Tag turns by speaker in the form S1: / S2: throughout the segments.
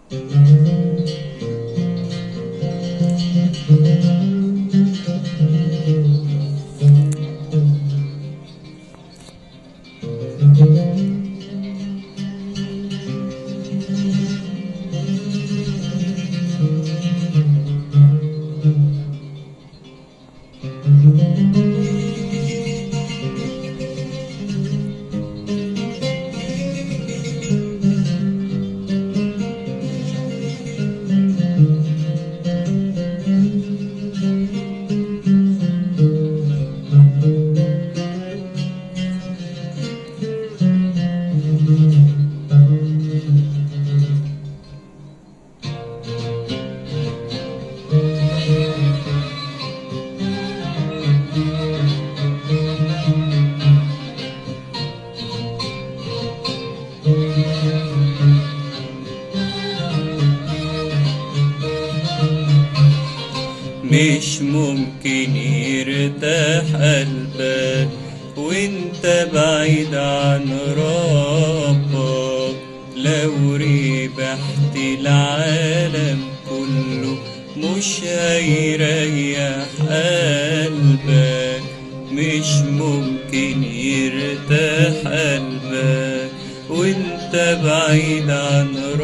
S1: مش ممكن يرتاح قلبك وانت بعيد عن ربك لو ربحت العالم كله مش هيريح قلبك مش ممكن يرتاح قلبك وانت بعيد عن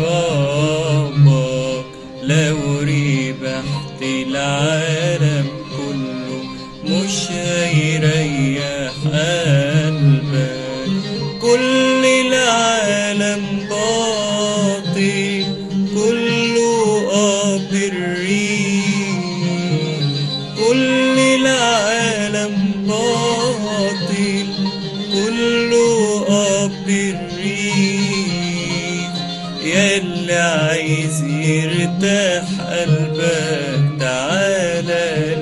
S1: ربك لو ربحت العالم كله مش هيريح قلبك كل العالم باطل كله اب الريح كل العالم باطل كله اب الريح ياللي عايز يرتاح قلبك تعالى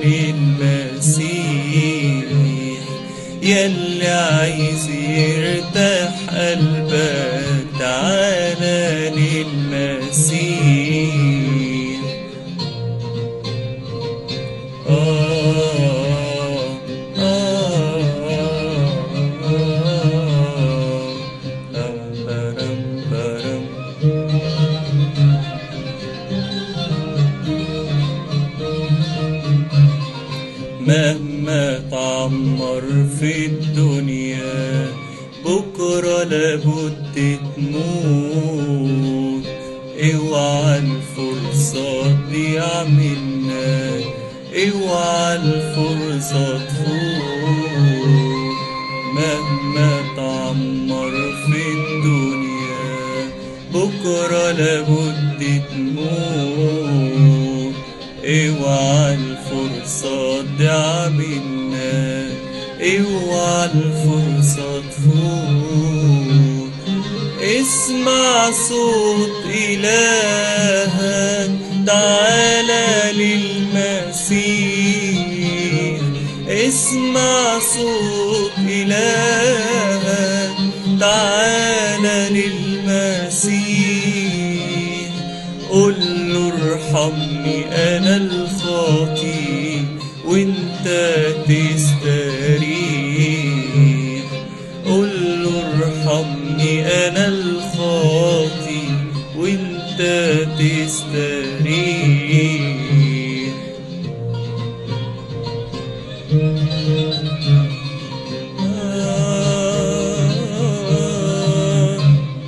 S1: للمسيح ياللي عايز يرتاح قلبك تعالى للمسيح آه آه آه برم برم مهما تعمر في الدنيا بكرة لابد تموت اوعى الفرصة تضيع منك اوعى الفرصة تفوت مهما تعمر في الدنيا بكرة لابد تموت اوعى الفرصة تضيع منك اوعى الفرصة تفوت اسمع صوت إلهك تعالى للمسيح اسمع صوت إلهك تعالى للمسيح قل له ارحمني أنا الخاطي وانت تستريح قل له ارحمني أنا الخاطي وانت تستريح آه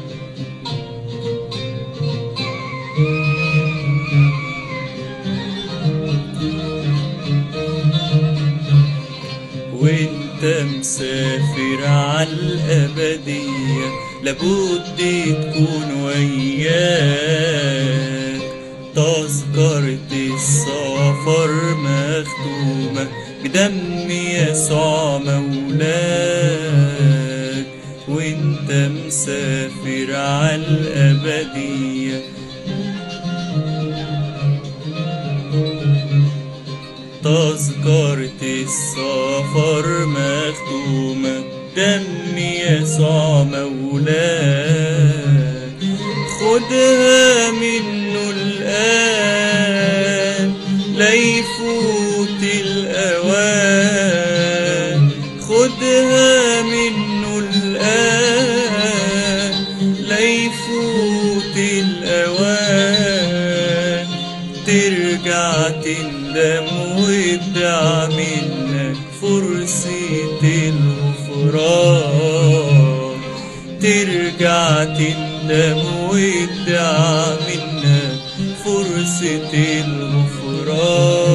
S1: وانت مسافر عالأبدية لابد تكون وياك تذكرة السفر مختومة بدم يسوع مولاك وانت مسافر عالأبدية تذكرة السفر مختومة دم يسوع مولاك خدها منه الآن لا يفوت الأوان خدها منه الآن لا يفوت الأوان ترجع تندم وتدع منك فرصة الغفران ترجع تندم وتدع منك فرصة الغفران